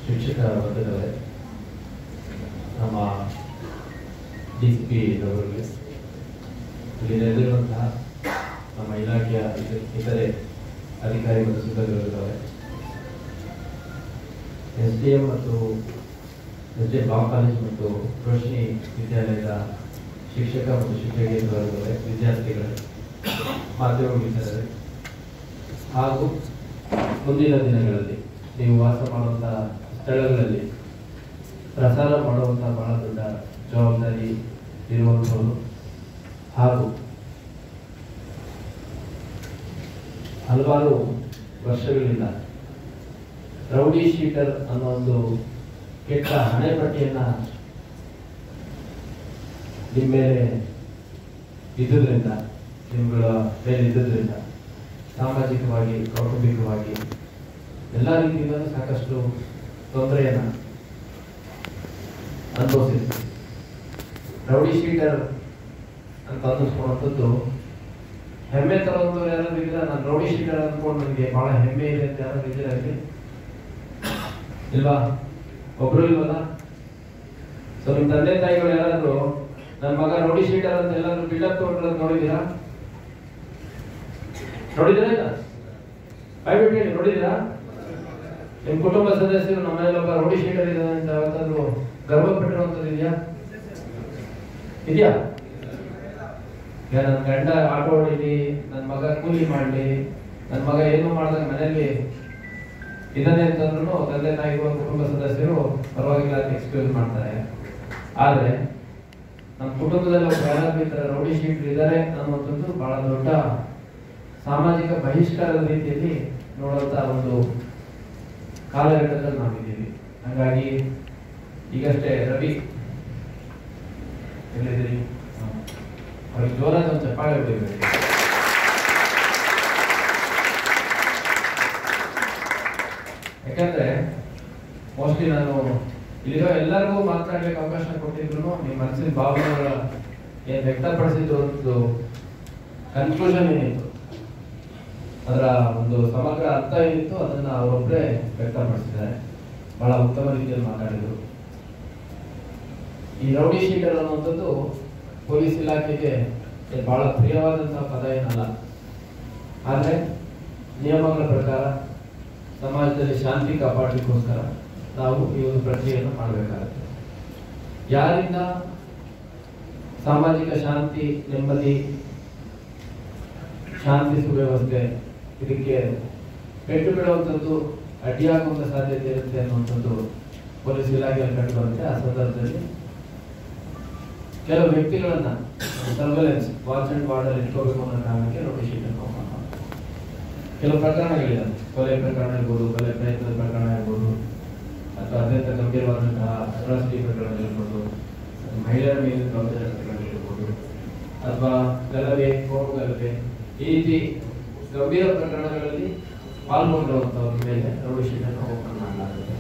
ಶಿಕ್ಷಕ ವರ್ಗದವರೇ ನಮ್ಮ D C P ಅವರಿಗೆ ಇಲ್ಲಿ ನೆರೆದಿರುವಂತಹ ನಮ್ಮ ಇಲಾಖೆಯ ಇತ- ಇತರೆ ಅಧಿಕಾರಿ ಮತ್ತು ಸಿಬ್ಬಂದಿಗಳಿದ್ದಾರೆ ಎಸ್ ಡಿ ಎಂ ಮತ್ತು S D M law college ಮತ್ತು ರೋಶಿನಿ ವಿದ್ಯಾಲಯದ ಶಿಕ್ಷಕ ಮತ್ತು ಶಿಕ್ಷಕಿಯರಿದ್ದಾರೆ ವಿದ್ಯಾರ್ಥಿಗಳೇ ಮಾಧ್ಯಮ ಮಿತ್ರರೇ ಹಾಗೂ ಮುಂದಿನ ದಿನಗಳಲ್ಲಿ ನೀವು ವಾಸ ಮಾಡುವಂತಹ ಸ್ಥಳಗಳಲ್ಲಿ ಪ್ರಸಾರ ಮಾಡುವಂತಹ ಬಹಳ ದೊಡ್ಡ ಜವಾಬ್ದಾರಿ ಇರುವಂಥವರು ಹಾಗೂ ಹಲವಾರು ವರ್ಷಗಳಿಂದ ರೌಡಿ ಶೀಟರ್ ಅನ್ನೋ ಒಂದು ಕೆಟ್ಟ ಹಣೆಪಟ್ಟಿಯನ್ನ ನಿಮ್ಮ ಮೇಲೆ ಇದ್ದುದರಿಂದ ನಿಮ್ಮಗಳ ಮೇಲೆ ಇದ್ದುದರಿಂದ ಸಾಮಾಜಿಕವಾಗಿ ಕೌಟುಂಬಿಕವಾಗಿ ಎಲ್ಲ ರೀತಿಯಿಂದಲೂ ಸಾಕಷ್ಟು ತೊಂದರೆಯನ್ನ ಅನುಭವಿಸಿದ್ವಿ ರೌಡಿ ಶೀಟರ್ ಅಂತ ಅನ್ನಿಸ್ಕೊಳ್ಳುವಂಥದ್ದು ಹೆಮ್ಮೆ ತರುವಂಥವ್ರು ಯಾರಾದ್ರೂ ಇದ್ದೀರಾ ನಾನು ರೌಡಿ ಶೀಟರ್ ಅಂದ್ಕೊಂಡು ನನಗೆ ಬಹಳ ಹೆಮ್ಮೆ ಇದೆ ಅಂತ ಯಾರಾದ್ರೂ ಇದ್ದೀರಾ ಇಲ್ಲಿ ಇಲ್ವಾ ಒಬ್ರು ಇಲ್ವಲ್ಲ ಸೊ ನಿಮ್ ತಂದೆ ತಾಯಿಗಳು ಯಾರಾದ್ರೂ ನನ್ನ ಮಗ ರೌಡಿ ಶೀಟರ್ ಅಂತ ಎಲ್ಲಾದ್ರೂ ಬಿಲ್ಡಪ್ ತಗೊಂಡ್ರದ್ ನೋಡಿದೀರಾ ನೋಡಿದಿರಾ ಇಲ್ಲ ಬಾಯ್ಬಿಟ್ಟು ಹೇಳಿ ನೋಡಿದೀರಾ ನಿಮ್ ಕುಟುಂಬ ಸದಸ್ಯರು ನಮ್ಮ ಮನೇಲಿ ಒಬ್ಬ ರೌಡಿ ಶೀಟರ್ ಇದ್ದಾನೆ ಅಂತ ಯಾವತ್ತಾದ್ರೂ ಗರ್ವ ಪಟ್ಟಿರುವಂತದ್ದು ಇದೆಯಾ ಇದೆಯಾ ಈಗ ನನ್ನ ಗಂಡ ಆಟೋ ಹೊಡಿಲಿ ನನ್ನ ಮಗ ಕೂಲಿ ಮಾಡ್ಲಿ ನನ್ನ ಮಗ ಏನು ಮಾಡ್ದಾಗ ಮನೆಯಲ್ಲಿ ಇದನ್ನೇ ಅಂತಂದ್ರು ತಂದೆ ತಾಯಿಗಳು ಕುಟುಂಬ ಸದಸ್ಯರು ಪರವಾಗಿಲ್ಲ ಅಂತ ಎಕ್ಸ್ಕ್ಯೂಸ್ ಮಾಡ್ತಾರೆ ಆದ್ರೆ ನಮ್ಮ ಕುಟುಂಬದಲ್ಲಿ ಒಬ್ಬ ಯಾರಾದ್ರೂ ಈ ತರ ರೌಡಿ ಶೀಟರ್ ಇದ್ದಾರೆ ಅನ್ನುವಂಥದ್ದು ಬಹಳ ದೊಡ್ಡ ಸಾಮಾಜಿಕ ಬಹಿಷ್ಕಾರದ ರೀತಿಯಲ್ಲಿ ನೋಡುವಂತ ಒಂದು ಕಾಲಘಟ್ಟದಲ್ಲಿ ನಾವಿದ್ದೀವಿ ಹಾಗಾಗಿ ಈಗಷ್ಟೇ ರವಿ ಎಲ್ಲಿದ್ದೀರಿ ಹ. ಅವ್ರಿಗೆ ಜೋರಾದ ಒಂದು ಚಪ್ಪಾಳೆ ಹೊಡಿಬೇಕು ಯಾಕಂದ್ರೆ ಮೋಸ್ಟ್ಲಿ ನಾನು ಇಲ್ಲಿರೋ ಎಲ್ಲರಿಗೂ ಮಾತನಾಡ್ಲಿಕ್ಕೆ ಅವಕಾಶ ಕೊಟ್ಟಿದ್ರು ನಿಮ್ಮ ಮನಸ್ಸಿನ ಭಾವನೆಗಳ ಏನ್ ವ್ಯಕ್ತಪಡಿಸಿದ್ದು ಒಂದು ಕನ್ಕ್ಲೂಷನ್ ಏನಿತ್ತು ಅದರ ಒಂದು ಸಮಗ್ರ ಅರ್ಥ ಏನಿತ್ತು ಅದನ್ನ ಅವರೊಬ್ಬರೇ ವ್ಯಕ್ತಪಡಿಸಿದ್ದಾರೆ ಬಹಳ ಉತ್ತಮ ರೀತಿಯಲ್ಲಿ ಮಾತಾಡಿದ್ರು ಈ ರೌಡಿ ಶೀಟರ್ ಅನ್ನುವಂಥದ್ದು ಪೊಲೀಸ್ ಇಲಾಖೆಗೆ ಏನ್ ಬಹಳ ಪ್ರಿಯವಾದಂತಹ ಪದ ಏನಲ್ಲ ಆದ್ರೆ ನಿಯಮಗಳ ಪ್ರಕಾರ ಸಮಾಜದಲ್ಲಿ ಶಾಂತಿ ಕಾಪಾಡಲಿಕ್ಕೋಸ್ಕರ ನಾವು ಈ ಒಂದು ಪ್ರಕ್ರಿಯೆಯನ್ನು ಮಾಡಬೇಕಾಗುತ್ತೆ ಯಾರಿಂದ ಸಾಮಾಜಿಕ ಶಾಂತಿ ನೆಮ್ಮದಿ ಶಾಂತಿ ಸುವ್ಯವಸ್ಥೆ ಇದಕ್ಕೆ ಪೆಟ್ಟು ಬೀಳುವಂಥದ್ದು ಅಡ್ಡಿಯಾಗುವಂತ ಸಾಧ್ಯತೆ ಇರುತ್ತೆ ಅನ್ನುವಂಥದ್ದು ಪೊಲೀಸ್ ಇಲಾಖೆಯಲ್ಲಿ ಕಂಡು ಬರುತ್ತೆ ಆ ಸಂದರ್ಭದಲ್ಲಿ ಕೆಲವು ವ್ಯಕ್ತಿಗಳನ್ನ ಸರ್ವೆಲೆನ್ಸ್ ವಾಚ್ ಅಂಡ್ ವಾರ್ಡ್ ಅಲ್ಲಿ ಇಟ್ಕೋಬೇಕು ಅನ್ನೋ ಕಾರಣಕ್ಕೆ ನೋಟಿಸ್ ಶೀಟ್ ಕೆಲವು ಪ್ರಕರಣಗಳಿದ್ದಾವೆ ಕೊಲೆ ಪ್ರಕರಣ ಇರ್ಬೋದು ಕೊಲೆ ಪ್ರಯತ್ನದ ಪ್ರಕರಣ ಇರ್ಬೋದು ಅಥವಾ ಅತ್ಯಂತ ಗಂಭೀರವಾದಂತಹ ಅಟ್ರಾಸಿಟಿ ಪ್ರಕರಣ ಇರ್ಬೋದು ಮಹಿಳೆಯರ ಮೇಲೆ ದೌರ್ಜನ್ಯ ಪ್ರಕರಣ ಇರ್ಬೋದು ಅಥವಾ ಗಲಭೆ ಕೋಮು ಗಲಭೆ ಈ ರೀತಿ ಗಂಭೀರ ಪ್ರಕರಣಗಳಲ್ಲಿ ಪಾಲ್ಗೊಂಡಿರುವಂತವ್ರ ಮೇಲೆ ರೌಡಿ ಶೀಟ್ ಅನ್ನು ಓಪನ್ ಮಾಡಲಾಗುತ್ತೆ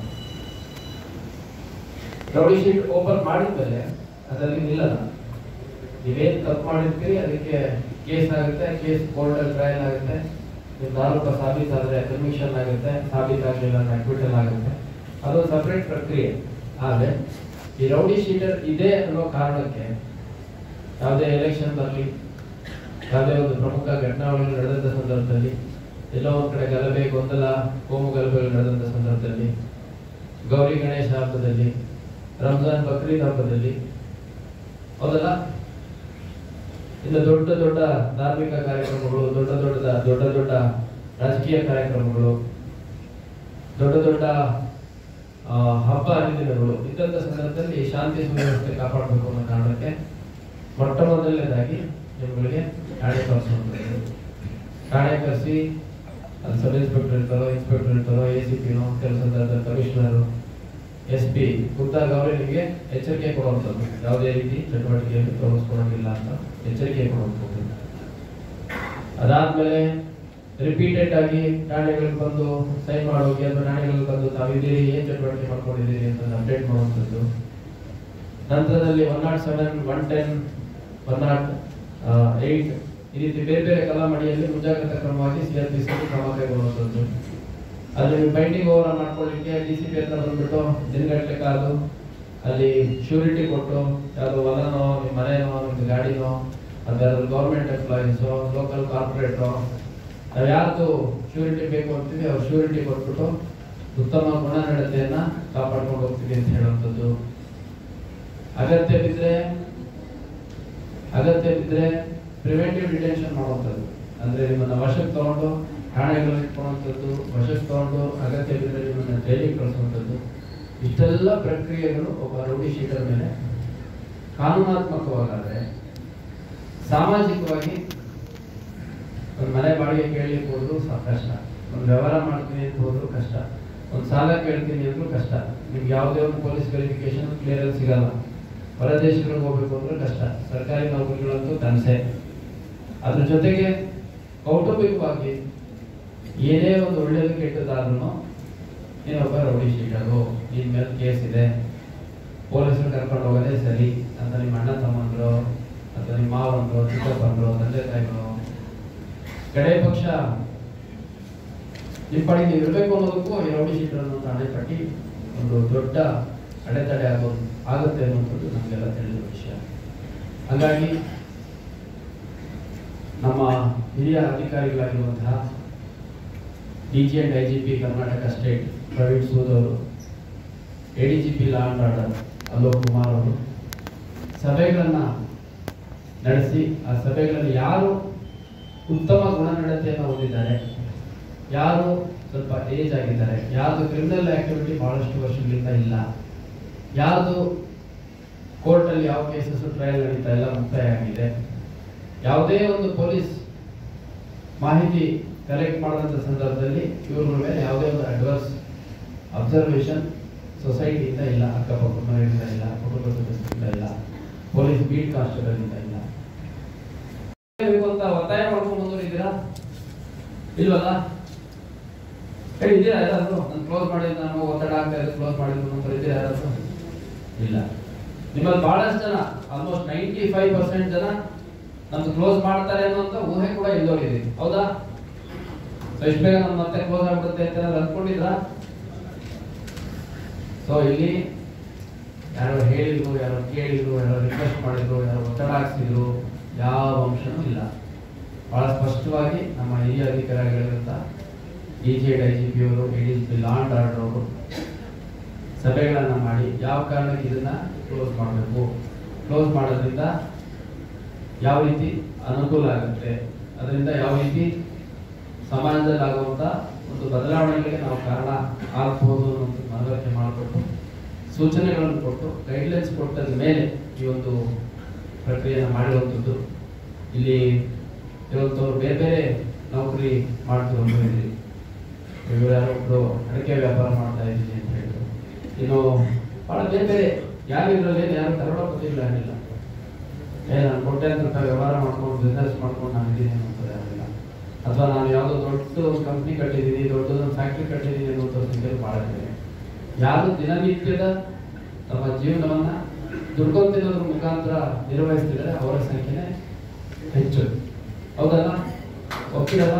ರೌಡಿ ಶೀಟ್ ಓಪನ್ ಮಾಡಿದ್ಮೇಲೆ ಅದರಲ್ಲಿ ನಿಲ್ಲಲ್ಲ ನೀವೇನ್ ತಪ್ಪು ಮಾಡಿರ್ತೀರಿ ಅದಕ್ಕೆ ಕೇಸ್ ಆಗುತ್ತೆ ಕೇಸ್ ಕೋರ್ಟಲ್ಲಿ ಟ್ರಯಲ್ ಆಗುತ್ತೆ ನಿಮ್ದು ಆರೋಪ ಸಾಬೀತಾದ್ರೆ ಕನ್ವಿಕ್ಷನ್ ಆಗುತ್ತೆ ಸಾಬೀತಾಗಲಿಲ್ಲ ಅಂದ್ರೆ ಅಕ್ವಿಟಲ್ ಆಗುತ್ತೆ ಅದೊಂದು ಸಪರೇಟ್ ಪ್ರಕ್ರಿಯೆ ಆದ್ರೆ ಈ ರೌಡಿ ಶೀಟರ್ ಇದೆ ಅನ್ನೋ ಕಾರಣಕ್ಕೆ ಯಾವುದೇ ಎಲೆಕ್ಷನ್ ಬರಲಿ ಯಾವುದೇ ಒಂದು ಪ್ರಮುಖ ಘಟನಾವಳಿಗಳು ನಡೆದಂತ ಸಂದರ್ಭದಲ್ಲಿ ಎಲ್ಲೋ ಒಂದ್ ಕಡೆ ಗಲಭೆ ಗೊಂದಲ ಕೋಮು ಗಲಭೆಗಳು ನಡೆದಂತ ಸಂದರ್ಭದಲ್ಲಿ ಗೌರಿ ಗಣೇಶ ಹಬ್ಬದಲ್ಲಿ ರಂಜಾನ್ ಬಕ್ರೀದ್ ಹಬ್ಬದಲ್ಲಿ ಹೌದಲ್ಲ ಇನ್ನು ದೊಡ್ಡ ದೊಡ್ಡ ಧಾರ್ಮಿಕ ಕಾರ್ಯಕ್ರಮಗಳು ದೊಡ್ಡ ದೊಡ್ಡ ದೊಡ್ಡ ದೊಡ್ಡ ರಾಜಕೀಯ ಕಾರ್ಯಕ್ರಮಗಳು ದೊಡ್ಡ ದೊಡ್ಡ ಆ, ಹಬ್ಬ ಹರಿದಿನಗಳು ಇದ್ದಂತ ಸಂದರ್ಭದಲ್ಲಿ ಶಾಂತಿ ಸುವ್ಯವಸ್ಥೆ ಕಾಪಾಡಬೇಕು ಅನ್ನೋ ಕಾರಣಕ್ಕೆ ಮೊಟ್ಟ ಮೊದಲನೇದಾಗಿ ನಿಮ್ಗಳಿಗೆ ಠಾಣೆ ಕಳಿಸುವಂಥದ್ದು ಠಾಣೆ ಕರೆಸಿ ಅಲ್ಲಿ ಸಬ್ ಇನ್ಸ್ಪೆಕ್ಟರ್ ಇರ್ತಾರೋ ಇನ್ಸ್ಪೆಕ್ಟರ್ ಇರ್ತಾರೋ ಎ ಸಿ ಪಿನೋ ಕೆಲವು ಸಂದರ್ಭದಲ್ಲಿ ಕಮಿಷನರು ಎಸ್ ಪಿ ಖುದ್ದಾಗಿ ಅವರೇ ನಿಮಗೆ ಎಚ್ಚರಿಕೆ ಕೊಡುವಂಥದ್ದು ಯಾವುದೇ ರೀತಿ ಚಟುವಟಿಕೆಯಲ್ಲಿ ತೊಡಗಿಸ್ಕೊಳ್ಳೋಂಗಿಲ್ಲ ಅಂತ ಎಚ್ಚರಿಕೆ ಕೊಡುವಂಥದ್ದು ಅದಾದ್ಮೇಲೆ ರಿಪೀಟೆಡ್ ಆಗಿ ಠಾಣೆಗಳಿಗೆ ಬಂದು ಸೈನ್ ಮಾಡೋಗಿ ಅಥವಾ ಠಾಣೆಗಳಿಗೆ ಬಂದು ತಾವಿದ್ದೀರಿ ಏನ್ ಚಟುವಟಿಕೆ ಮಾಡ್ಕೊಂಡಿದ್ದೀರಿ ಅಂತ ಅಪ್ಡೇಟ್ ಮಾಡುವಂಥದ್ದು ನಂತರದಲ್ಲಿ one nought seven one ten one nought eight ಈ ರೀತಿ ಬೇರೆ ಬೇರೆ ಕಲಾಮಡಿಯಲ್ಲಿ ಮುಂಜಾಗ್ರತಾ ಕ್ರಮವಾಗಿ ಸಿಆರ್ಪಿಸಿ ಕ್ರಮ ಕೈಗೊಳ್ಳುವಂಥದ್ದು ಅಲ್ಲಿ ಬೈಂಡಿಂಗ್ ಓವರ್ ಮಾಡ್ಕೊಳ್ಳಿಕ್ಕೆ ಡಿ ಸಿ ಪಿ ಹತ್ರ ಬಂದ್ಬಿಟ್ಟು ದಿನಗಟ್ಟಲೆ ಕಾದು ಅಲ್ಲಿ ಶ್ಯೂರಿಟಿ ಕೊಟ್ಟು ಯಾವುದು ಹೊಲನೋ ನಿಮ್ಮ ಮನೆನೋ ನಿಮ್ದು ಗಾಡಿನೋ ಅದ್ಯಾವ್ದು ಗೌರ್ಮೆಂಟ್ ಎಂಪ್ಲಾಯೀಸು ಲೋಕಲ್ ಕಾರ್ಪೊರೇಟು ನಾವು ಯಾರ್ದು ಶ್ಯೂರಿಟಿ ಬೇಕು ಅಂತೀವಿ ಅವ್ರು ಶ್ಯೂರಿಟಿ ಕೊಟ್ಬಿಟ್ಟು ಉತ್ತಮ ಗುಣನಡತೆಯನ್ನ ಕಾಪಾಡ್ಕೊಂಡು ಹೋಗ್ತೀವಿ ಅಂತ ಹೇಳುವಂಥದ್ದು ಅಗತ್ಯ ಬಿದ್ದರೆ ಅಗತ್ಯ ಬಿದ್ದರೆ ಪ್ರಿವೆಂಟಿವ್ ಡಿಟೆನ್ಷನ್ ಮಾಡುವಂಥದ್ದು ಅಂದ್ರೆ ನಿಮ್ಮನ್ನ ವಶಕ್ಕೆ ತಗೊಂಡು ಠಾಣೆಗಳಲ್ಲಿ ಇಟ್ಕೊಳ್ಳುವಂಥದ್ದು ವಶಕ್ಕೆ ತಗೊಂಡು ಅಗತ್ಯ ಬಿದ್ದರೆ ನಿಮ್ಮನ್ನ ಜೈಲಿಗೆ ಕಳಿಸುವಂಥದ್ದು ಇಷ್ಟೆಲ್ಲ ಪ್ರಕ್ರಿಯೆಗಳು ಒಬ್ಬ ರೌಡಿ ಶೀಟರ್ ಮೇಲೆ ಕಾನೂನಾತ್ಮಕವಾಗಾದ್ರೆ ಸಾಮಾಜಿಕವಾಗಿ ಒಂದು ಮನೆ ಬಾಡಿಗೆ ಕೇಳಲಿಕ್ಕೆ ಹೋದ್ರು ಸ- ಕಷ್ಟ ಒಂದು ವ್ಯವಹಾರ ಮಾಡ್ತೀನಿ ಅಂತ ಹೋದ್ರು ಕಷ್ಟ ಒಂದು ಸಾಲ ಕೇಳ್ತೀನಿ ಅಂದ್ರೂ ಕಷ್ಟ ನಿಮ್ಗೆ ಯಾವುದೇ ಒಂದು ಪೊಲೀಸ್ ವೆರಿಫಿಕೇಶನ್ ಕ್ಲಿಯರೆನ್ಸ್ ಸಿಗಲ್ಲ ಹೊರ ದೇಶಗಳಿಗೆ ಹೋಗ್ಬೇಕು ಅಂದ್ರೆ ಕಷ್ಟ ಸರ್ಕಾರಿ ನೌಕರಿಗಳಂತೂ ಕನಸೆ ಅದ್ರ ಜೊತೆಗೆ ಕೌಟುಂಬಿಕವಾಗಿ ಏನೇ ಒಂದು ಒಳ್ಳೇದು ಕೆಟ್ಟದಾದ್ರೂ ನೀನೊಬ್ಬ ರೌಡಿ ಶೀಟರು ನಿನ್ ಮೇಲೆ ಕೇಸ್ ಇದೆ ಪೊಲೀಸರು ಕರ್ಕೊಂಡು ಹೋಗೋದೇ ಸರಿ ಅಂತ ನಿಮ್ಮ ಅಣ್ಣ ತಮ್ಮಂದ್ರು ಅಥವಾ ನಿಮ್ಮ ಮಾವಂದ್ರು ಚಿಕ್ಕಪ್ಪಂದ್ರು ತಂದೆ ತಾಯಿಗಳು ಕಡೆ ಪಕ್ಷ ನಿಮ್ಮ ಪಾಡಿಗೆ ನೀವು ಇರಬೇಕು ಅನ್ನೋದಕ್ಕೂ ಈ ರೌಡಿ ಶೀಟರ್ ಅನ್ನೋ ಹಣೆ ಕಟ್ಟಿ ಒಂದು ದೊಡ್ಡ ಅಡೆತಡೆ ಆಗೋದು ಆಗುತ್ತೆ ಅನ್ನುವಂಥದ್ದು ನಮಗೆಲ್ಲ ತಿಳಿದ ವಿಷಯ ಹಾಗಾಗಿ ನಮ್ಮ ಹಿರಿಯ ಅಧಿಕಾರಿಗಳಾಗಿರುವಂತಹ D G and I G P Karnataka state Praveen Sood ಅವರು A D G P law and order Alok Kumar ಅವರು ಸಭೆಗಳನ್ನ ನಡೆಸಿ ಆ ಸಭೆಗಳಲ್ಲಿ ಯಾರು ಉತ್ತಮ ಗುಣನಡತೆಯನ್ನು ಹೊಂದಿದ್ದಾರೆ ಯಾರು ಸ್ವಲ್ಪ ಏಜ್ ಆಗಿದ್ದಾರೆ ಯಾರ್ದು ಕ್ರಿಮಿನಲ್ ಆಕ್ಟಿವಿಟಿ ಬಹಳಷ್ಟು ವರ್ಷಗಳಿಂದ ಇಲ್ಲ ಯಾರ್ದು ಕೋರ್ಟಲ್ಲಿ ಯಾವ ಕೇಸಸ್ ಟ್ರಯಲ್ ನಡೀತಾ ಇಲ್ಲ ಮುಕ್ತಾಯ ಆಗಿದೆ ಯಾವುದೇ ಒಂದು ಪೊಲೀಸ್ ಮಾಹಿತಿ ಕಲೆಕ್ಟ್ ಮಾಡಿದಂಥ ಸಂದರ್ಭದಲ್ಲಿ ಇವ್ರ ಮೇಲೆ ಯಾವುದೇ ಒಂದು ಅಡ್ವರ್ಸ್ ಅಬ್ಸರ್ವೇಷನ್ ಸೊಸೈಟಿಯಿಂದ ಇಲ್ಲ ಅಕ್ಕಪಕ್ಕ ಮನೆಯಿಂದ ಇಲ್ಲ ಕುಟುಂಬ ಸದಸ್ಯರಿಂದ ಇಲ್ಲ ಪೊಲೀಸ್ ಬೀಟ್ ಕಾನ್ಸ್ಟೇಬಲ್ ಇಂದ ಇಲ್ಲ ಬೇಕು ಅಂತ ಒತ್ತಾಯ ಮಾಡ್ಕೊಂಡು ಮುಂದುವರಿದ್ದೀರಾ ಇಲ್ವಲ್ಲ ಹೇಳಿ ಇದ್ದೀರಾ ಯಾರಾದ್ರು ನಾನು ಕ್ಲೋಸ್ ಮಾಡಿದ್ದು ನಾನು ಒತ್ತಡ ಆಗ್ತಾ ಇದೆ ಕ್ಲೋಸ್ ಮಾಡಿದ್ದು ಅಂತ ಇದ್ದೀರಾ ಯಾರಾದ್ರು ಇಲ್ಲ ನಿಮ್ಮಲ್ಲಿ ಬಹಳಷ್ಟು ಜನ ಆಲ್ಮೋಸ್ಟ್ ನೈಂಟಿ ಫೈವ್ ಪರ್ಸೆಂಟ್ ಜನ ನಮ್ದು ಕ್ಲೋಸ್ ಮಾಡ್ತಾರೆ ಅನ್ನೋಂಥ ಊಹೆ ಕೂಡ ಇಲ್ಲೋಗಿದೆ ಹೌದಾ ಸೊ ಇಷ್ಟು ಬೇಗ ನಮ್ದು ಮತ್ತೆ ಕ್ಲೋಸ್ ಆಗ್ಬಿಡುತ್ತೆ ಅಂತ ಏನಾದ್ರು ಅನ್ಕೊಂಡಿದ್ರಾ ಸೊ ಇಲ್ಲಿ ಯಾರೋ ಹೇಳಿದ್ರು ಯಾರೋ ಕೇಳಿದ್ರು ಯಾರೋ ರಿಕ್ವೆಸ್ಟ್ ಮಾಡಿದ್ರು ಯಾರೋ ಒತ್ತಡ ಹಾಕ್ಸಿದ್ರು ಯಾವ ಅಂಶನೂ ಇಲ್ಲ ಬಹಳ ಸ್ಪಷ್ಟವಾಗಿ ನಮ್ಮ ಹಿರಿಯ ಅಧಿಕಾರಿಗಳಿಂದ D G I G P ಅವರು A D G P law and order ಅವರು ಸಭೆಗಳನ್ನ ಮಾಡಿ ಯಾವ ಕಾರಣಕ್ಕೆ ಇದನ್ನ ಕ್ಲೋಸ್ ಮಾಡಬೇಕು ಕ್ಲೋಸ್ ಮಾಡೋದ್ರಿಂದ ಯಾವ ರೀತಿ ಅನುಕೂಲ ಆಗುತ್ತೆ ಅದರಿಂದ ಯಾವ ರೀತಿ ಸಮಾಜದಲ್ಲಿ ಆಗುವಂತ ಒಂದು ಬದಲಾವಣೆಗಳಿಗೆ ನಾವು ಕಾರಣ ಆಗ್ಬೋದು ಅನ್ನೋದು ಮನವರಿಕೆ ಮಾಡಿಕೊಟ್ಟು ಸೂಚನೆಗಳನ್ನು ಕೊಟ್ಟು ಗೈಡ್ಲೈನ್ಸ್ ಕೊಟ್ಟದ ಮೇಲೆ ಈ ಒಂದು ಪ್ರಕ್ರಿಯೆಯನ್ನು ಮಾಡಿರುವಂಥದ್ದು ಇಲ್ಲಿ ಇವತ್ತವರು ಬೇರೆ ಬೇರೆ ನೌಕರಿ ಮಾಡ್ತಿರೋರು ಇದ್ರಿ ಇವರು ಯಾರೋ ಒಬ್ರು ಅಡಿಕೆ ವ್ಯಾಪಾರ ಮಾಡ್ತಾ ಇದ್ದೀನಿ ಅಂತ ಹೇಳಿದ್ರು ಇನ್ನು ಬಹಳ ಬೇರೆ ಬೇರೆ ಯಾರು ಇದರಲ್ಲಿ ಯಾರು ಕರೋಡಪತಿಗಳು ಯಾರಿಲ್ಲ ಏ ನಾನು ಕೋಟ್ಯಾಂತರ ರೂಪಾಯಿ ವ್ಯವಹಾರ ಮಾಡ್ಕೊಂಡು ಬಿಸ್ನೆಸ್ ಮಾಡ್ಕೊಂಡು ನಾನು ಇದ್ದೀನಿ ಅನ್ನೋದು ಯಾರಿಲ್ಲ ಅಥವಾ ನಾನು ಯಾವುದೋ ದೊಡ್ಡ ಒಂದು ಕಂಪ್ನಿ ಕಟ್ಟಿದ್ದೀನಿ ದೊಡ್ಡದೊಂದು ಫ್ಯಾಕ್ಟ್ರಿ ಕಟ್ಟಿದ್ದೀನಿ ಅನ್ನುವಂಥ ಸಂಖ್ಯೆ ಭಾಳ ಇದೆ ಯಾರು ದಿನನಿತ್ಯದ ತಮ್ಮ ಜೀವನವನ್ನ ದುಡ್ಕೊಂಡು ತಿನ್ನೋದ್ರ ಮುಖಾಂತರ ನಿರ್ವಹಿಸ್ತಿದ್ದಾರೆ ಅವರ ಸಂಖ್ಯೆನೇ ಹೆಚ್ಚು ಹೌದಲ್ಲ ಒಪ್ಪಿರಲ್ಲ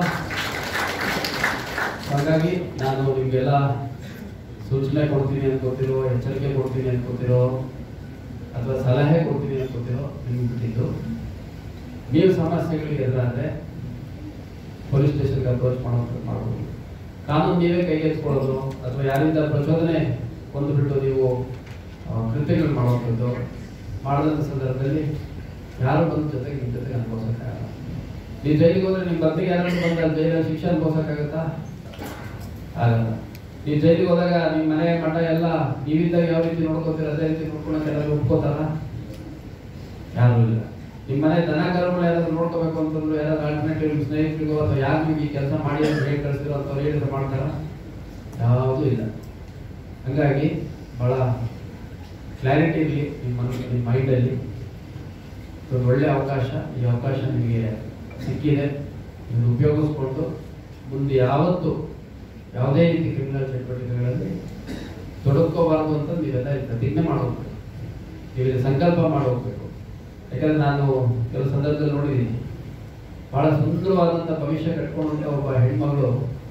ಹಾಗಾಗಿ ನಾನು ನಿಮಗೆಲ್ಲ ಸೂಚನೆ ಕೊಡ್ತೀನಿ ಅನ್ಕೋತಿರೋ ಎಚ್ಚರಿಕೆ ಕೊಡ್ತೀನಿ ಅನ್ಕೋತಿರೋ ಅಥವಾ ಸಲಹೆ ಕೊಡ್ತೀನಿ ಅನ್ಕೋತಿರೋ ನಿಮ್ಗೆ ಬಿಟ್ಟಿದ್ದು ನೀವು ಸಮಸ್ಯೆಗಳಿಗೆ ಎದುರಾದ್ರೆ ಪೊಲೀಸ್ ಸ್ಟೇಷನ್ಗೆ ಅಪ್ರೋಚ್ ಮಾಡೋದು ಮಾಡ್ಬೋದು ಕಾನೂನು ನೀವೇ ಕೈಗೆತ್ತಿಕೊಳ್ಳೋದು ಅಥವಾ ಯಾರಿಂದ ಪ್ರಚೋದನೆ ಕೊಂದುಬಿಟ್ಟು ನೀವು ಆ, ಕೃತ್ಯಗಳು ಮಾಡುವಂಥದ್ದು ಮಾಡಿದಂಥ ಸಂದರ್ಭದಲ್ಲಿ ಯಾರು ಬಂದ ಜೊತೆಗೆ ನಿಮ್ಮ ಜೊತೆಗೆ ಅನುಭವಿಸೋಕ್ಕಾಗಲ್ಲ ನೀವು ಜೈಲಿಗೆ ಹೋದ್ರೆ ನಿಮ್ಮ ಬದಿಗೆ ಯಾರಾದ್ರೂ ಬಂದ ಜೈಲಲ್ಲಿ ಶಿಕ್ಷೆ ಅನುಭವಿಸೋಕ್ಕಾಗತ್ತಾ ಆಗಲ್ಲ ನೀವು ಜೈಲಿಗೆ ಹೋದಾಗ ನಿಮ್ಮ ಮನೆ ಮಠ ಎಲ್ಲ ನೀವಿದ್ದಾಗ ಯಾವ ರೀತಿ ನೋಡ್ಕೋತೀರ ಅದೇ ರೀತಿ ನೋಡ್ಕೊಳಕ್ಕೆ ಎಲ್ಲರೂ ಒಪ್ಕೋತಾರ ಯಾರು ಇಲ್ಲ ನಿಮ್ಮ ಮನೆ ದನ ಕರುಗಳು ಯಾರಾದ್ರೂ ನೋಡ್ಕೋಬೇಕು ಅಂತಂದ್ರು ಯಾರಾದ್ರೂ ಆಲ್ಟರ್ನೇಟಿವ್ ನಿಮ್ಮ ಸ್ನೇಹಿತರಿಗೋ ಅಥವಾ ಯಾರು ನಿಮ್ಗೆ ಈ ಕೆಲಸ ಮಾಡಿ ಅಂತ ಹೇಳಿ ಕಳಿಸ್ತಿರೋ ಅಥವಾ ಹೇಳಿದ್ರೆ ಮಾಡ್ತಾರ ಯಾವುದೂ ಇಲ್ಲ ಹಂಗಾಗಿ ಬಹಳ ಕ್ಲಾರಿಟಿ ಇರಲಿ ನಿಮ್ಮ ಮನಸ್ಸು ನಿಮ್ಮ ಮೈಂಡಲ್ಲಿ ಒಂದು ಒಳ್ಳೆ ಅವಕಾಶ ಈ ಅವಕಾಶ ನಿಮಗೆ ಸಿಕ್ಕಿದೆ ಇದನ್ನು ಉಪಯೋಗಿಸ್ಕೊಂಡು ಮುಂದೆ ಯಾವತ್ತು ಯಾವುದೇ ರೀತಿ ಕ್ರಿಮಿನಲ್ ಚಟುವಟಿಕೆಗಳಲ್ಲಿ ತೊಡಕೋಬಾರದು ಅಂತ ನೀವೆಲ್ಲ ಇಲ್ಲಿ ಪ್ರತಿಜ್ಞೆ ಮಾಡೋಗ್ಬೇಕು ನೀವು ಇಲ್ಲಿ ಸಂಕಲ್ಪ ಮಾಡೋಗ್ಬೇಕು ಯಾಕಂದ್ರೆ ನಾನು ಕೆಲವು ಸಂದರ್ಭದಲ್ಲಿ ನೋಡಿದ್ದೀನಿ ಬಹಳ ಸುಂದರವಾದಂಥ ಭವಿಷ್ಯ ಕಟ್ಕೊಂಡಂತ ಒಬ್ಬ ಹೆಣ್ಮಗಳು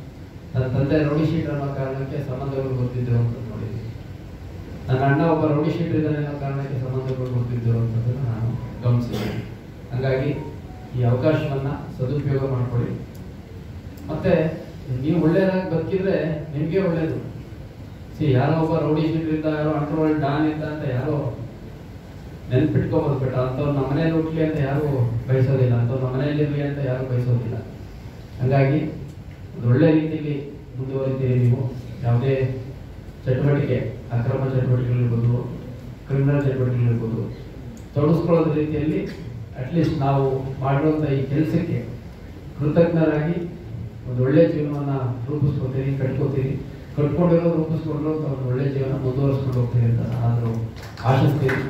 ನನ್ನ ತಂದೆ ರೌಡಿ ಶೀಟರ್ ಅನ್ನೋ ಕಾರಣಕ್ಕೆ ಸಂಬಂಧಗಳು ಗೊತ್ತಿದ್ದರು ಅಂತ ನೋಡಿದ್ದೀನಿ ನನ್ನ ಅಣ್ಣ ಒಬ್ಬ ರೌಡಿ ಶೀಟರ್ ಇದ್ದಾನೆ ಅನ್ನೋ ಕಾರಣಕ್ಕೆ ಸಂಬಂಧಗಳು ಗೊತ್ತಿದ್ದರು ಅಂತದನ್ನು ನಾನು ಗಮನಿಸಿದ್ದೀನಿ ಹಾಗಾಗಿ ಈ ಅವಕಾಶವನ್ನ ಸದುಪಯೋಗ ಮಾಡ್ಕೊಳ್ಳಿ ಮತ್ತೆ ನೀವು ಒಳ್ಳೆಯದಾಗಿ ಬದುಕಿದ್ರೆ ನಿಮಗೆ ಒಳ್ಳೇದು ಸಿ ಯಾರೋ ಒಬ್ಬ ರೌಡಿ ಶೀಟರ್ ಇದ್ದ ಯಾರೋ ಅಂಡರ್ ಡಾನ್ ಇದ್ದ ಅಂತ ಯಾರೋ ನೆನ್ಪಿಟ್ಕೋಬೋದು ಬಿಟ್ಟ ಅಂಥವ್ರು ನಮ್ಮ ಮನೇಲಿ ಹುಟ್ಲಿ ಅಂತ ಯಾರು ಬಯಸೋದಿಲ್ಲ ಅಂಥವ್ರು ನಮ್ಮ ಮನೇಲಿ ಇರಲಿ ಅಂತ ಯಾರು ಬಯಸೋದಿಲ್ಲ ಹಾಗಾಗಿ ಒಂದು ಒಳ್ಳೆ ರೀತಿಯಲ್ಲಿ ಮುಂದುವರಿತೀರಿ ನೀವು ಯಾವುದೇ ಚಟುವಟಿಕೆ ಅಕ್ರಮ ಚಟುವಟಿಕೆಗಳಿರ್ಬೋದು ಕ್ರಿಮಿನಲ್ ಚಟುವಟಿಕೆಗಳಿರ್ಬೋದು ತೊಡಗಿಸ್ಕೊಳ್ಳೋದ ರೀತಿಯಲ್ಲಿ ಅಟ್ಲೀಸ್ಟ್ ನಾವು ಮಾಡಿರುವಂಥ ಈ ಕೆಲಸಕ್ಕೆ ಕೃತಜ್ಞರಾಗಿ ಒಂದು ಒಳ್ಳೆ ಜೀವನವನ್ನು ರೂಪಿಸ್ಕೊತೀರಿ ಕಟ್ಕೋತೀರಿ ಕಟ್ಕೊಂಡಿರೋ ರೂಪಿಸ್ಕೊಂಡು ಒಂದು ಒಳ್ಳೆ ಜೀವನ ಮುಂದುವರಿಸ್ಕೊಂಡು ಹೋಗ್ತೀರಿ ಅಂತ ನಾನು ಆಶಿಸ್ತೀನಿ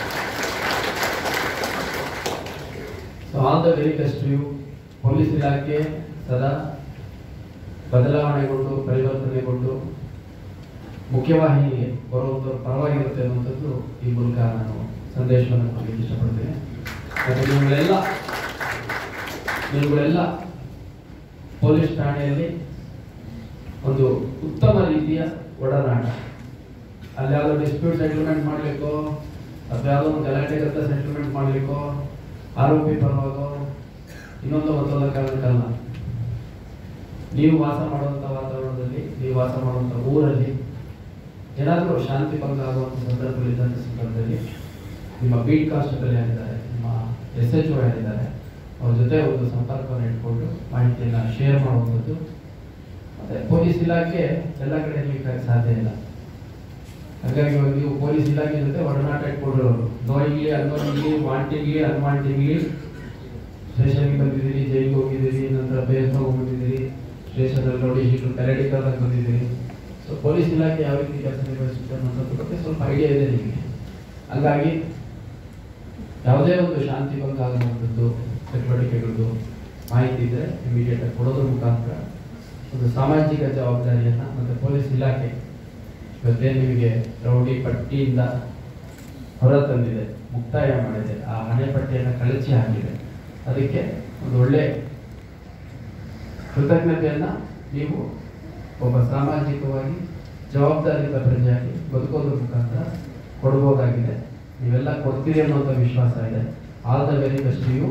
so all the very best you police ಇಲಾಖೆ ಸದಾ ಬದಲಾವಣೆಗೊಂಡು ಪರಿವರ್ತನೆಗೊಂಡು ಮುಖ್ಯವಾಹಿನಿಗೆ ಬರುವಂಥವ್ರು ಪರವಾಗಿರುತ್ತೆ ಅನ್ನುವಂಥದ್ದು ಈ ಮೂಲಕ ನಾನು ಸಂದೇಶವನ್ನು ಕೊಡಲಿಕ್ಕೆ ಇಷ್ಟಪಡ್ತೇನೆ ಮತ್ತು ನೀವುಗಳೆಲ್ಲ ನೀವುಗಳೆಲ್ಲ ಪೊಲೀಸ್ ಠಾಣೆಯಲ್ಲಿ ಒಂದು ಉತ್ತಮ ರೀತಿಯ ಒಡನಾಟ ಅಲ್ಲಿ ಯಾವುದೋ ಡಿಸ್ಪ್ಯೂಟ್ ಸೆಟಲ್ಮೆಂಟ್ ಮಾಡಲಿಕ್ಕೋ ಅಥವಾ ಯಾವುದೋ ಒಂದು ಗಲಾಟೆಗತ್ತ ಸೆಟಲ್ಮೆಂಟ್ ಮಾಡಲಿಕ್ಕೋ ಆರೋಪಿ ಪರವಾಗೋ ಇನ್ನೊಂದು ಮತ್ತೊಂದು ಕಾರಣಕ್ಕಲ್ಲ ನೀವು ವಾಸ ಮಾಡುವಂಥ ವಾತಾವರಣದಲ್ಲಿ ನೀವು ವಾಸ ಮಾಡುವಂಥ ಊರಲ್ಲಿ ಏನಾದರೂ ಶಾಂತಿ ಭಂಗ ಆಗುವಂಥ ಸಂದರ್ಭಗಳಿದ್ದಂಥ ಸಂದರ್ಭದಲ್ಲಿ ನಿಮ್ಮ ಬೀಟ್ ಕಾನ್ಸ್ಟೇಬಲ್ ಯಾರಿದ್ದಾರೆ ನಿಮ್ಮ ಎಸ್ ಎಚ್ ಒ ಯಾರಿದ್ದಾರೆ ಅವ್ರ ಜೊತೆ ಒಂದು ಸಂಪರ್ಕವನ್ನು ಇಟ್ಕೊಂಡು ಮಾಹಿತಿಯನ್ನು ಶೇರ್ ಮಾಡುವಂಥದ್ದು ಮತ್ತೆ ಪೊಲೀಸ್ ಇಲಾಖೆ ಎಲ್ಲ ಕಡೆ ಇರ್ಲಿಕ್ಕೆ ಸಾಧ್ಯ ಇಲ್ಲ ಹಾಗಾಗಿ ಇವಾಗ ನೀವು ಪೊಲೀಸ್ ಇಲಾಖೆ ಜೊತೆ ಒಡನಾಟ ಇಟ್ಕೊಂಡಿರೋರು ನೋಯಿಂಗ್ಲಿ ಅನ್ವಯಿಂಗ್ಲಿ ವಾಂಟಿಂಗ್ಲಿ ಅನ್ವಾಂಟಿಂಗ್ಲಿ ಸ್ಟೇಷನ್ಗೆ ಬಂದಿದ್ದೀರಿ ಜೈಲಿಗೆ ಹೋಗಿದ್ದೀರಿ ನಂತರ ಬೇಲ್ ಹೋಗಿದ್ದೀರಿ ಸ್ಟೇಷನಲ್ಲಿ ನೋಡಿ ಶೀಟು ಕರಡಿಕಲ್ದಾಗ ಬಂದಿದ್ದೀರಿ ಸೊ ಪೊಲೀಸ್ ಇಲಾಖೆ ಯಾವ ರೀತಿ ಕೆಲಸ ನಿರ್ವಹಿಸುತ್ತೆ ಅನ್ನೋದ್ರ ಬಗ್ಗೆ ಸ್ವಲ್ಪ ಐಡಿಯಾ ಇದೆ ನಿಮಗೆ ಹಂಗಾಗಿ ಯಾವುದೇ ಒಂದು ಶಾಂತಿ ಭಂಗ ಆಗುವಂಥದ್ದು ಚಟುವಟಿಕೆಗಳದ್ದು ಮಾಹಿತಿ ಇದ್ದರೆ ಇಮಿಡಿಯೇಟ್ ಆಗಿ ಕೊಡೋದ್ರ ಮುಖಾಂತರ ಒಂದು ಸಾಮಾಜಿಕ ಜವಾಬ್ದಾರಿಯನ್ನು ಮತ್ತು ಪೊಲೀಸ್ ಇಲಾಖೆ ಇವತ್ತೇನು ನಿಮಗೆ ರೌಡಿ ಪಟ್ಟಿಯಿಂದ ಹೊರ ತಂದಿದೆ ಮುಕ್ತಾಯ ಮಾಡಿದೆ ಆ ಹಣೆ ಪಟ್ಟಿಯನ್ನು ಕಳಚಿ ಹಾಕಿದೆ ಅದಕ್ಕೆ ಒಂದು ಒಳ್ಳೆ ಕೃತಜ್ಞತೆಯನ್ನ ನೀವು ಒಬ್ಬ ಸಾಮಾಜಿಕವಾಗಿ ಜವಾಬ್ದಾರಿಯುತ ಪ್ರಜೆಯಾಗಿ ಬದುಕೋದ್ರ ಮುಖಾಂತರ ಕೊಡ್ಬೋದಾಗಿದೆ ನೀವೆಲ್ಲ ಕೊಡ್ತೀರಿ ಅನ್ನೋಂಥ ವಿಶ್ವಾಸ ಇದೆ all the very best you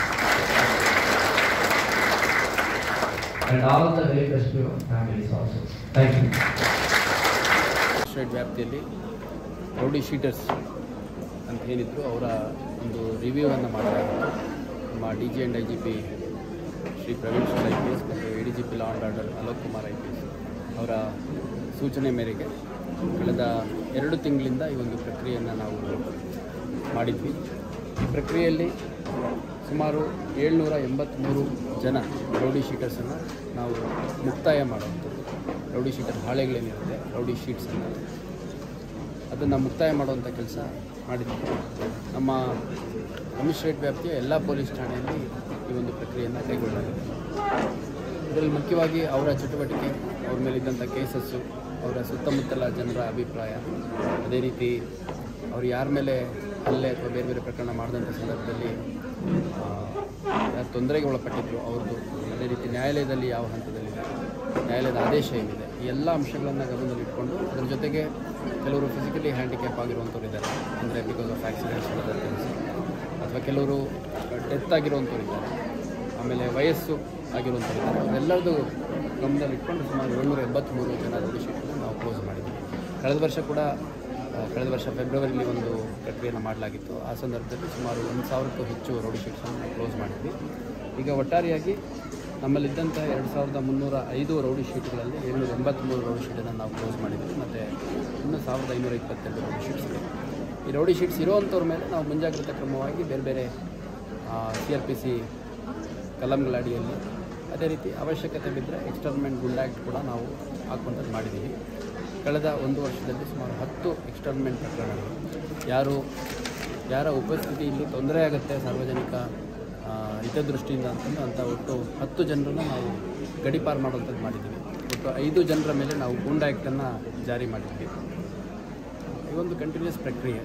and all the very best you families also thank you state ವ್ಯಾಪ್ತಿಯಲ್ಲಿ ರೌಡಿ ಶೀಟರ್ಸ್ ಅಂತ ಏನಿದ್ರು ಅವರ ಒಂದು ರಿವ್ಯೂವನ್ನು ಮಾಡಲಾಗಿತ್ತು ನಮ್ಮ D G and I G P Shri Praveen sir I P S ಮತ್ತು A D G P law and order Alok Kumar I P S ಅವರ ಸೂಚನೆ ಮೇರೆಗೆ ಕಳೆದ ಎರಡು ತಿಂಗಳಿಂದ ಈ ಒಂದು ಪ್ರಕ್ರಿಯೆಯನ್ನು ನಾವು ಮಾಡಿದ್ವಿ ಈ ಪ್ರಕ್ರಿಯೆಯಲ್ಲಿ ಸುಮಾರು ಏಳ್ನೂರ ಎಂಬತ್ತ್ಮೂರು ಜನ ರೌಡಿ ಶೀಟರ್ಸನ್ನು ನಾವು ಮುಕ್ತಾಯ ಮಾಡುವಂಥದ್ದು ರೌಡಿ ಶೀಟರ್ ಹಾಳೆಗಳೇನಿರುತ್ತೆ ರೌಡಿ ಶೀಟ್ಸ್ ಅಂತ ಅದನ್ನು ಮುಕ್ತಾಯ ಮಾಡುವಂಥ ಕೆಲಸ ಮಾಡಿದ್ವಿ ನಮ್ಮ ಕಮಿಷನರೇಟ್ ವ್ಯಾಪ್ತಿಯ ಎಲ್ಲ ಪೊಲೀಸ್ ಠಾಣೆಯಲ್ಲಿ ಈ ಒಂದು ಪ್ರಕ್ರಿಯೆಯನ್ನು ಕೈಗೊಳ್ಳಲಾಗಿದೆ ಇದರಲ್ಲಿ ಮುಖ್ಯವಾಗಿ ಅವರ ಚಟುವಟಿಕೆ ಅವ್ರ ಮೇಲಿದ್ದಂಥ ಕೇಸಸ್ಸು ಅವರ ಸುತ್ತಮುತ್ತಲ ಜನರ ಅಭಿಪ್ರಾಯ ಅದೇ ರೀತಿ ಅವ್ರು ಯಾರ ಮೇಲೆ ಹಲ್ಲೆ ಅಥವಾ ಬೇರೆ ಬೇರೆ ಪ್ರಕರಣ ಮಾಡಿದಂಥ ಸಂದರ್ಭದಲ್ಲಿ ಆ, ಯಾರು ತೊಂದರೆಗೆ ಒಳಪಟ್ಟಿದ್ರು ಅವ್ರದ್ದು ಅದೇ ರೀತಿ ನ್ಯಾಯಾಲಯದಲ್ಲಿ ಯಾವ ಹಂತದಲ್ಲಿದೆ ನ್ಯಾಯಾಲಯದ ಆದೇಶ ಏನಿದೆ ಈ ಎಲ್ಲ ಅಂಶಗಳನ್ನು ಗಮನದಲ್ಲಿಟ್ಕೊಂಡು ಅದ್ರ ಜೊತೆಗೆ ಕೆಲವರು ಫಿಸಿಕಲಿ ಹ್ಯಾಂಡಿಕ್ಯಾಪ್ ಆಗಿರುವಂಥವ್ರು ಇದ್ದಾರೆ ಅಂದರೆ ಬಿಕಾಸ್ ಆಫ್ ಆಕ್ಸಿಡೆಂಟ್ಸ್ ಅಥವಾ ಕೆಲವರು ಡೆತ್ ಆಗಿರುವಂಥವ್ರು ಇದ್ದಾರೆ ಆಮೇಲೆ ವಯಸ್ಸು ಆಗಿರುವಂಥವ್ರು ಇದ್ದಾರೆ ಅವರೆಲ್ಲರದು ಗಮನದಲ್ಲಿಟ್ಕೊಂಡು ಸುಮಾರು ಏಳ್ನೂರ ಎಂಬತ್ತ್ಮೂರು ಜನ ರೌಡಿ ಶೀಟನ್ನು ನಾವು ಕ್ಲೋಸ್ ಮಾಡಿದ್ವಿ ಕಳೆದ ವರ್ಷ ಕೂಡ ಆ, ಕಳೆದ ವರ್ಷ ಫೆಬ್ರವರಿಲಿ ಒಂದು ಪ್ರಕ್ರಿಯೆಯನ್ನು ಮಾಡಲಾಗಿತ್ತು ಆ ಸಂದರ್ಭದಲ್ಲಿ ಸುಮಾರು ಒಂದು ಸಾವಿರಕ್ಕೂ ಹೆಚ್ಚು ರೌಡಿ ಶೀಟ್ಸನ್ನು ನಾವು ಕ್ಲೋಸ್ ಮಾಡಿದ್ವಿ ಈಗ ಒಟ್ಟಾರೆಯಾಗಿ ನಮ್ಮಲ್ಲಿದ್ದಂಥ ಎರಡು ಸಾವಿರದ ಮುನ್ನೂರ ಐದು ರೌಡಿ ಶೀಟ್ಗಳಲ್ಲಿ ಏಳ್ನೂರ ಎಂಬತ್ತ್ಮೂರು ರೌಡಿ ಶೀಟನ್ನು ನಾವು ಕ್ಲೋಸ್ ಮಾಡಿದ್ವಿ ಮತ್ತು ಇನ್ನು ಸಾವಿರದ ಐನೂರ ಇಪ್ಪತ್ತೆರಡು ರೌಡಿ ಶೀಟ್ಸ್ ಇದೆ ಈ ರೌಡಿ ಶೀಟ್ಸ್ ಇರುವಂಥವ್ರ ಮೇಲೆ ನಾವು ಮುಂಜಾಗ್ರತಾ ಕ್ರಮವಾಗಿ ಬೇರೆ ಬೇರೆ ಸಿ ಆರ್ ಪಿ ಸಿ ಕಲಂಗಳ ಅಡಿಯಲ್ಲಿ ಅದೇ ರೀತಿ ಅವಶ್ಯಕತೆ ಬಿದ್ದರೆ ಎಕ್ಸ್ಟರ್ಮೆಂಟ್ ಗುಂಡ್ ಆ್ಯಕ್ಟ್ ಕೂಡ ನಾವು ಹಾಕುವಂಥದ್ದು ಮಾಡಿದ್ದೀವಿ ಕಳೆದ ಒಂದು ವರ್ಷದಲ್ಲಿ ಸುಮಾರು ಹತ್ತು ಎಕ್ಸ್ಟರ್ಮೆಂಟ್ ಪ್ರಕರಣಗಳು ಯಾರು ಯಾರ ಉಪಸ್ಥಿತಿ ಇಲ್ಲಿ ತೊಂದರೆ ಆಗುತ್ತೆ ಸಾರ್ವಜನಿಕ ಆ, ಹಿತದೃಷ್ಟಿಯಿಂದ ಅಂತಂದು ಅಂತ ಒಟ್ಟು ಹತ್ತು ಜನರನ್ನು ನಾವು ಗಡಿಪಾರು ಮಾಡುವಂಥದ್ದು ಮಾಡಿದ್ದೀವಿ ಒಟ್ಟು ಐದು ಜನರ ಮೇಲೆ ನಾವು ಗುಂಡ್ ಆ್ಯಕ್ಟನ್ನು ಜಾರಿ ಮಾಡಿದ್ವಿ ಈ ಒಂದು ಕಂಟಿನ್ಯೂಸ್ ಪ್ರಕ್ರಿಯೆ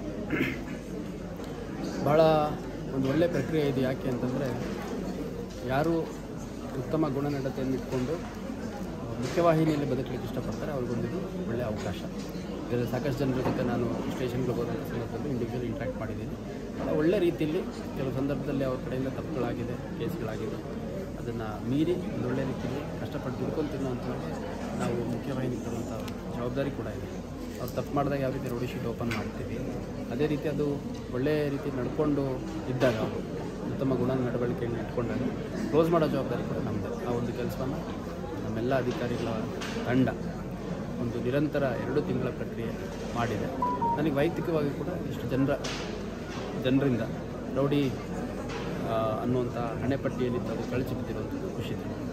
ಭಾಳ ಒಂದು ಒಳ್ಳೆಯ ಪ್ರಕ್ರಿಯೆ ಇದು ಯಾಕೆ ಅಂತಂದರೆ ಯಾರು ಉತ್ತಮ ಗುಣನಡತೆಯನ್ನು ಇಟ್ಕೊಂಡು ಮುಖ್ಯವಾಹಿನಿಯಲ್ಲಿ ಬದುಕಲಿಕ್ಕೆ ಇಷ್ಟಪಡ್ತಾರೆ ಅವ್ರಿಗೊಂದು ಒಳ್ಳೆಯ ಅವಕಾಶ ಇದರಲ್ಲಿ ಸಾಕಷ್ಟು ಜನರ ಜೊತೆ ನಾನು ಸ್ಟೇಷನ್ಗೆ ಹೋದಂಥ ಸಂದರ್ಭದಲ್ಲಿ ಇಂಡಿವಿಜುವಲ್ ಇಂಟ್ರ್ಯಾಕ್ಟ್ ಮಾಡಿದ್ದೀನಿ ಒಳ್ಳೆ ರೀತಿಯಲ್ಲಿ ಕೆಲವು ಸಂದರ್ಭದಲ್ಲಿ ಅವ್ರ ಕಡೆಯಿಂದ ತಪ್ಪುಗಳಾಗಿದೆ ಕೇಸ್ಗಳಾಗಿದೆ ಅದನ್ನು ಮೀರಿ ಒಂದು ಒಳ್ಳೆ ರೀತಿಯಲ್ಲಿ ಕಷ್ಟಪಟ್ಟು ದುಡ್ಕೊಂಡು ತಿನ್ನುವಂಥವ್ರಿಗೆ ನಾವು ಮುಖ್ಯವಾಹಿನಿ ಕೊಡುವಂಥ ಜವಾಬ್ದಾರಿ ಕೂಡ ಇದೆ ಅವ್ರು ತಪ್ಪು ಮಾಡಿದಾಗ ಯಾವ ರೀತಿ ರೋಡಿ ಶೀಟ್ ಓಪನ್ ಮಾಡ್ತೀವಿ ಅದೇ ರೀತಿ ಅದು ಒಳ್ಳೆಯ ರೀತಿ ನಡ್ಕೊಂಡು ಇದ್ದಾಗ ಅವರು ಉತ್ತಮ ಗುಣ ನಡವಳಿಕೆಯನ್ನು ಇಟ್ಕೊಂಡಾಗ ಕ್ಲೋಸ್ ಮಾಡೋ ಜವಾಬ್ದಾರಿ ಕೂಡ ನಮ್ಮದು ಆ ಒಂದು ಕೆಲಸವನ್ನು ನಮ್ಮೆಲ್ಲ ಅಧಿಕಾರಿಗಳ ತಂಡ ಒಂದು ನಿರಂತರ ಎರಡು ತಿಂಗಳ ಪ್ರಕ್ರಿಯೆ ಮಾಡಿದೆ ನನಗೆ ವೈಯಕ್ತಿಕವಾಗಿ ಕೂಡ ಇಷ್ಟು ಜನರ ಜನರಿಂದ ರೌಡಿ ಆ, ಅನ್ನುವಂಥ ಹಣೆಪಟ್ಟಿಯಲ್ಲಿದ್ದು ಅದು ಕಳಚಿ ಬಿದ್ದಿರುವಂಥದ್ದು ಖುಷಿ ಇದೆ